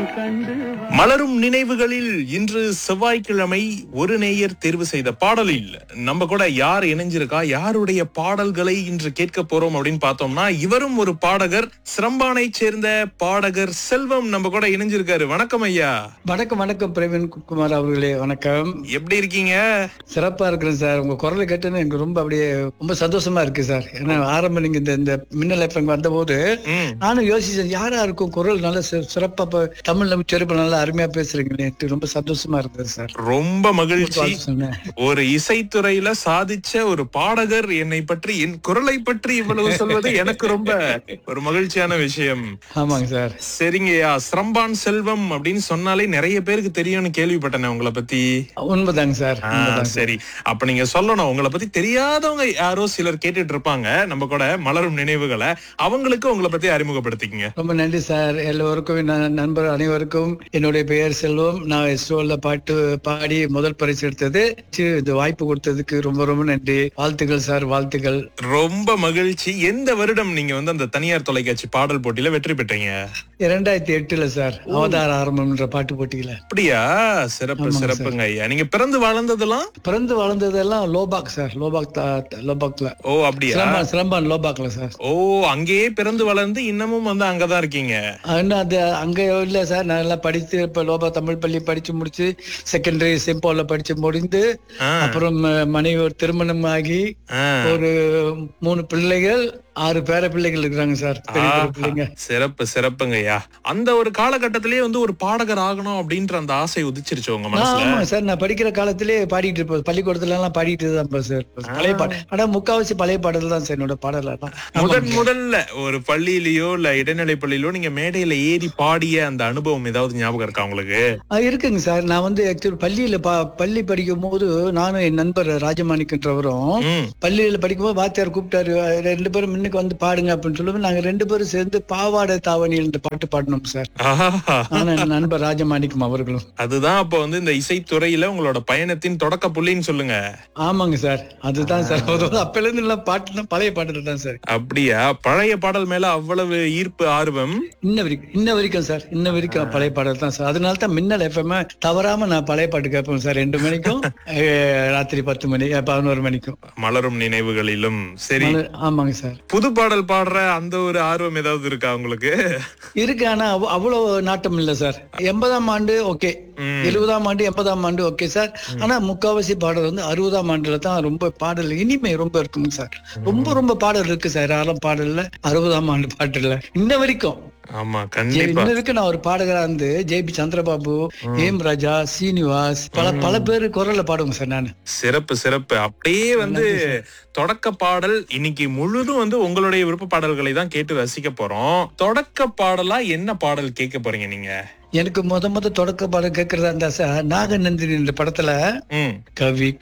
கண்டு மலரும் நினைவுகளில் இன்று செவ்வாய்க்கிழமை ஒரு நேயர் தேர்வு செய்த பாடலில் நம்ம கூட யார் இணைஞ்சிருக்கா யாருடைய பாடல்களை இன்று கேட்க போறோம் அப்படின்னு பார்த்தோம்னா இவரும் ஒரு பாடகர் சிரம்பானை சேர்ந்த பாடகர் செல்வம் நம்ம கூட இணைஞ்சிருக்காரு வணக்கம் ஐயா வணக்கம் வணக்கம் பிரவீன் குமார் அவர்களே வணக்கம் எப்படி இருக்கீங்க சிறப்பா இருக்கிறேன் சார் உங்க குரலை கேட்டது எனக்கு ரொம்ப அப்படியே ரொம்ப சந்தோஷமா இருக்கு சார் ஏன்னா ஆரம்பம் நீங்க இந்த இந்த மின்னல் எஃப்எம் வந்த போது ம் நானும் யோசிச்சேன் யாரா இருக்கும் குரல் நல்ல சி- சிறப்பா இப்ப தமிழ்ல சிறப்பு நல்லா அருமையா பேசுறீங்களே ரொம்ப சந்தோஷமா இருந்தது சார் ரொம்ப மகிழ்ச்சி சொன்னேன் ஒரு இசைத்துறையில சாதிச்ச ஒரு பாடகர் என்னை பற்றி என் குரலை பற்றி இவ்வளவு சொல்வது எனக்கு ரொம்ப ஒரு மகிழ்ச்சியான விஷயம் ஆமாங்க சார் சரிங்கய்யா சிரம்பான் செல்வம் அப்படின்னு சொன்னாலே நிறைய பேருக்கு தெரியும்னு கேள்விப்பட்டேன் உங்களை பத்தி உண்மைதாங்க சார் ஆ, உண்மைதாங்க. சரி அப்ப நீங்க சொல்லணும் உங்களை பத்தி தெரியாதவங்க யாரோ சிலர் கேட்டுட்டு இருப்பாங்க நம்ம கூட மலரும் நினைவுகளை அவங்களுக்கு உங்களை பத்தி அறிமுகப்படுத்திக்கங்க ரொம்ப நன்றி சார் எல்லோருக்கும் ந- நண்பர் அனைவருக்கும் என்னுடைய பெயர் செல்வம் நான் எஸ்ரோல பாட்டு பாடி முதல் பரிசு எடுத்தது சி, இந்த வாய்ப்பு கொடுத்ததுக்கு ரொம்ப ரொம்ப நன்றி வாழ்த்துக்கள் சார் வாழ்த்துக்கள் ரொம்ப மகிழ்ச்சி எந்த வருடம் நீங்க வந்து அந்த தனியார் தொலைக்காட்சி பாடல் போட்டியில வெற்றி பெற்றீங்க இரண்டாயிரத்தி எட்டுல சார் அவதார ஆரம்பம்ன்ற பாட்டு போட்டியில அப்படியா சிறப்பு ஆமாங்க சிறப்புங்க ஐயா நீங்க பிறந்து வளர்ந்ததெல்லாம் பிறந்து வளர்ந்ததெல்லாம் லோபாக் சார் லோபாக் தா- லோபாக்ல ஓ அப்படியா சிலம்பான் சிலம்பான் லோபாக்ல சார் ஓ அங்கேயே பிறந்து வளர்ந்து இன்னமும் வந்து அங்கதான் இருக்கீங்க இன்னும் அது அங்க இல்ல சார் நான் எல்லாம் படிச்சு இப்ப லோபா தமிழ் பள்ளி படிச்சு முடிச்சு செகண்டரி செம்போல படிச்சு முடிந்து ஆ, அப்புறம் அஹ், மனைவி ஒரு திருமணம் ஆகி ஆ. ஒரு மூணு பிள்ளைகள் ஆறு பேர பிள்ளைகள் இருக்கிறாங்க சார் பெரிய பெரிய பிள்ளைங்க சிறப்பு சிறப்புங்க ஐயா அந்த ஒரு காலகட்டத்திலேயே வந்து ஒரு பாடகர் ஆகணும் அப்படின்ற அந்த ஆசை உதிச்சிருச்சு உங்க மனசுல ஆமா சார் நான் படிக்கிற காலத்திலே பாடிட்டு இருப்பேன் பள்ளிக்கூடத்துல எல்லாம் பாடிட்டு தான் இருப்பேன் சார் பழைய பாட்டு ஆனா முக்காவாசி பழைய பாடல் தான் சார் என்னோட பாடல் எல்லாம் முதன் முதல்ல ஒரு பள்ளியிலயோ இல்ல இடைநிலை பள்ளியிலோ நீங்க மேடையில ஏறி பாடிய அந்த அனுபவம் ஏதாவது ஞாபகம் இருக்கா உங்களுக்கு ஆ, இருக்குங்க சார் நான் வந்து ஆக்சுவலி பள்ளியில பா- பள்ளி படிக்கும் போது நானும் என் நண்பர் ராஜமாணிக்கன்றவரும் ம் பள்ளியில படிக்கும்போது வாத்தியார் கூப்பிட்டாரு ரெண்டு பேரும் முன்னுக்கு வந்து பாடுங்க அப்படின்னு சொல்லும்போது நாங்க ரெண்டு பேரும் சேர்ந்து பாவாடை தாவணியில் இந்த பாட்டு பாடினோம் சார் ஆஹா. நானும் என் நண்பர் ராஜமாணிக்கம் அவர்களும் அதுதான் அப்ப வந்து இந்த இசைத்துறையில உங்களோட பயணத்தின் தொடக்க புள்ளின்னு சொல்லுங்க ஆமாங்க சார் அதுதான் சார் அப்பல இருந்து எல்லாம் பாட்டு தான் பழைய பாட்டு தான் சார் அப்படியா பழைய பாடல் மேல அவ்வளவு ஈர்ப்பு ஆர்வம் இன்ன வரைக்கும் இன்ன வரைக்கும் சார் இன்ன வரைக்கும் பழைய பாடல் தான் சார் அதனால தான் மின்னல் எஃப்எம் தவறாம நான் பழைய பாட்டு கேட்பேன் சார் ரெண்டு மணிக்கும் அஹ், ராத்திரி பத்து மணி அஹ், பதினோரு மணிக்கும் மலரும் நினைவுகளிலும் சரி மலர்- ஆமாங்க சார் புது பாடல் பாடுற அந்த ஒரு ஆர்வம் ஏதாவது இருக்கா உங்களுக்கு இருக்கு ஆனா அவ்- அவ்வளவு நாட்டம் இல்ல சார் எண்பதாம் ஆண்டு ஓகே ம். எழுபதாம் ஆண்டு எண்பதாம் ஆண்டு ஓகே சார் ஆனா முக்காவாசி பாடல் வந்து அறுபதாம் ஆண்டுல தான் ரொம்ப பாடல் இனிமை ரொம்ப இருக்குங்க சார் ரொம்ப ரொம்ப பாடல் இருக்கு சார் யாரும் பாடல்ல அறுபதாம் ஆண்டு பாட்டுல இன்ன வரைக்கும் ஆமா ஜெய்- கண்டிப்பா இன்ன வரைக்கும் நான் ஒரு பாடகரா இருந்து ஜேபி சந்திரபாபு ஏம் ராஜா சீனிவாஸ் பல பல பேர் குரல்ல பாடுவேங்க சார் நான் சிறப்பு சிறப்பு அப்படியே வந்து தொடக்க பாடல் இன்னைக்கு முழுதும் வந்து உங்களுடைய விருப்ப பாடல்களை தான் கேட்டு ரசிக்க போறோம் தொடக்க பாடலா என்ன பாடல் கேட்க போறீங்க நீங்க எனக்கு முத முத தொடக்க பாடம் கேட்கறதா இருந்தா சார் நாகநந்தினி இந்த படத்துல ம் கவி